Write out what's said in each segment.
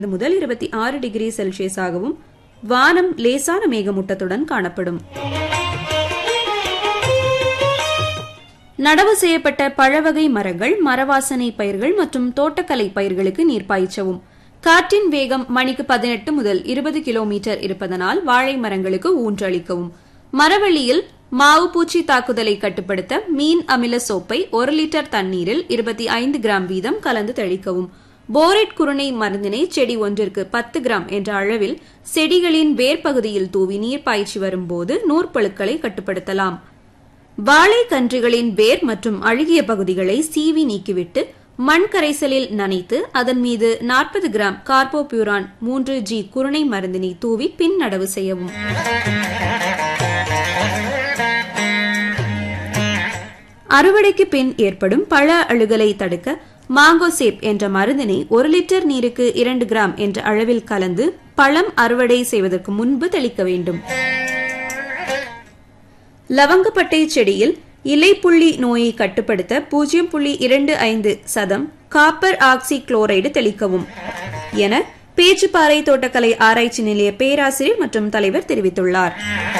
முதல் இருபத்தி ஆறு டிகிரி செல்சியஸாகவும் வானம் லேசான மேகமூட்டத்துடன் காணப்படும் நடவு செய்யப்பட்ட பழவகை மரங்கள் மரவாசனை பயிர்கள் மற்றும் தோட்டக்கலை பயிர்களுக்கு நீர் பாய்ச்சவும் காற்றின் வேகம் மணிக்கு பதினெட்டு முதல் இருபது கிலோமீட்டர் இருப்பதனால் வாழை மரங்களுக்கு ஊன்றளிக்கவும் மரவள்ளியில் மாவு பூச்சி தாக்குதலை கட்டுப்படுத்த மீன் அமில சோப்பை ஒரு லிட்டர் தண்ணீரில் இருபத்தி ஐந்து கிராம் வீதம் கலந்து தெளிக்கவும் போரேட் குருணை மருந்தினை செடி ஒன்றிற்கு பத்து கிராம் என்ற அளவில் செடிகளின் வேர் பகுதியில் தூவி நீர் பாய்ச்சி வரும்போது நூற்பழுக்களை கட்டுப்படுத்தலாம் வாழை கன்றுகளின் வேர் மற்றும் அழுகிய பகுதிகளை சீவி நீக்கிவிட்டு மண் கரைசலில் நனைத்து அதன் மீது நாற்பது கிராம் கார்போபியூரான் மூன்று ஜி குருணை மருந்தினை தூவி பின் நடவு செய்யவும் அறுவடைக்கு பின் ஏற்படும் பழ அழுகலை தடுக்க மாங்கோசேப் என்ற மருந்தினை ஒரு லிட்டர் நீருக்கு இரண்டு கிராம் என்ற அளவில் கலந்து பழம் அறுவடை செய்வதற்கு முன்பு தெளிக்க வேண்டும் லவங்கப்பட்டை செடியில் இலைப்புள்ளி நோயை கட்டுப்படுத்த பூஜ்ஜியம் புள்ளி இரண்டு ஐந்து சதம் காப்பர் ஆக்சி குளோரைடு தெளிக்கவும் என பேச்சுப்பாறை தோட்டக்கலை ஆராய்ச்சி நிலைய பேராசிரியர் மற்றும் தலைவர் தெரிவித்துள்ளார்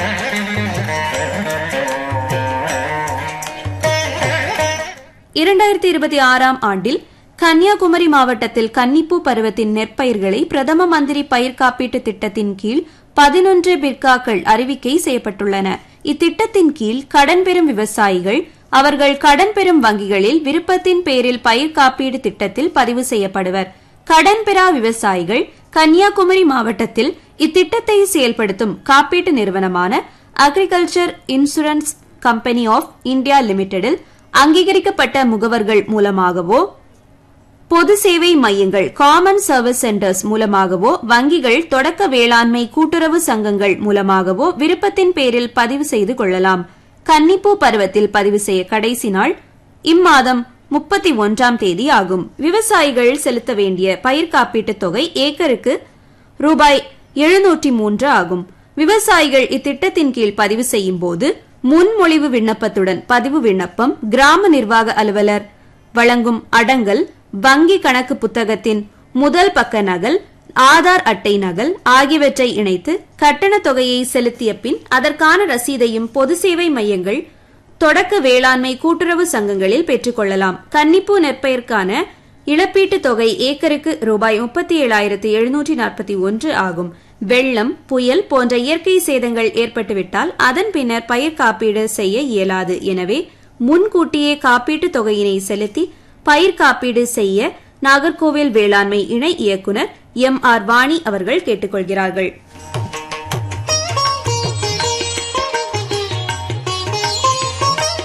இரண்டாயிரத்தி இருபத்தி ஆறாம் ஆண்டில் கன்னியாகுமரி மாவட்டத்தில் கன்னிப்பூ பருவத்தின் நெற்பயிர்களை பிரதம மந்திரி பயிர் காப்பீட்டு திட்டத்தின் கீழ் பதினொன்று பிற்காக்கள் அறிவிக்கை செய்யப்பட்டுள்ளன இத்திட்டத்தின் கீழ் கடன் பெறும் விவசாயிகள் அவர்கள் கடன் பெறும் வங்கிகளில் விருப்பத்தின் பேரில் பயிர் காப்பீடு திட்டத்தில் பதிவு செய்யப்படுவர் கடன் பெறா விவசாயிகள் கன்னியாகுமரி மாவட்டத்தில் இத்திட்டத்தை செயல்படுத்தும் காப்பீட்டு நிறுவனமான agriculture insurance company of India லிமிடெடில் அங்கீகரிக்கப்பட்ட முகவர்கள் மூலமாகவோ பொது சேவை மையங்கள் காமன் சர்வீஸ் சென்டர்ஸ் மூலமாகவோ வங்கிகள் தொடக்க வேளாண்மை கூட்டுறவு சங்கங்கள் மூலமாகவோ விருப்பத்தின் பேரில் பதிவு செய்து கொள்ளலாம் கன்னிப்பூ பருவத்தில் பதிவு செய்ய கடைசி நாள் இம்மாதம் முப்பத்தி ஒன்றாம் தேதி ஆகும் விவசாயிகள் செலுத்த வேண்டிய பயிர் காப்பீட்டுத் தொகை ஏக்கருக்கு ரூபாய் எழுநூற்றி மூன்று ஆகும் விவசாயிகள் இத்திட்டத்தின் கீழ் பதிவு செய்யும் போது முன்மொழிவு விண்ணப்பத்துடன் பதிவு விண்ணப்பம் கிராம நிர்வாக அலுவலர் வழங்கும் அடங்கல் வங்கி கணக்கு புத்தகத்தின் முதல் பக்க நகல் ஆதார் அட்டை நகல் ஆகியவற்றை இணைத்து கட்டண தொகையை செலுத்திய பின் அதற்கான ரசீதையும் பொது சேவை மையங்கள் தொடக்க வேளாண்மை கூட்டுறவு சங்கங்களில் பெற்றுக்கொள்ளலாம் கன்னிப்பூ நெற்பயிர்க்கான இழப்பீட்டுத் தொகை ஏக்கருக்கு ரூபாய் முப்பத்தி ஏழாயிரத்து எழுநூற்றி நாற்பத்தி ஒன்று ஆகும் வெள்ளம் புயல் போன்ற இயற்கை சேதங்கள் ஏற்பட்டுவிட்டால் அதன் பின்னர் பயிர் காப்பீடு செய்ய இயலாது எனவே முன்கூட்டியே காப்பீட்டுத் தொகையினை செலுத்தி பயிர் காப்பீடு செய்ய நாகர்கோவில் வேளாண்மை இணை இயக்குநர் எம் ஆர் வாணி அவர்கள் கேட்டுக்கொள்கிறார்கள்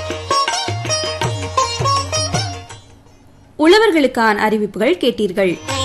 உழவர்களுக்கான அறிவிப்புகள் கேட்டீர்கள்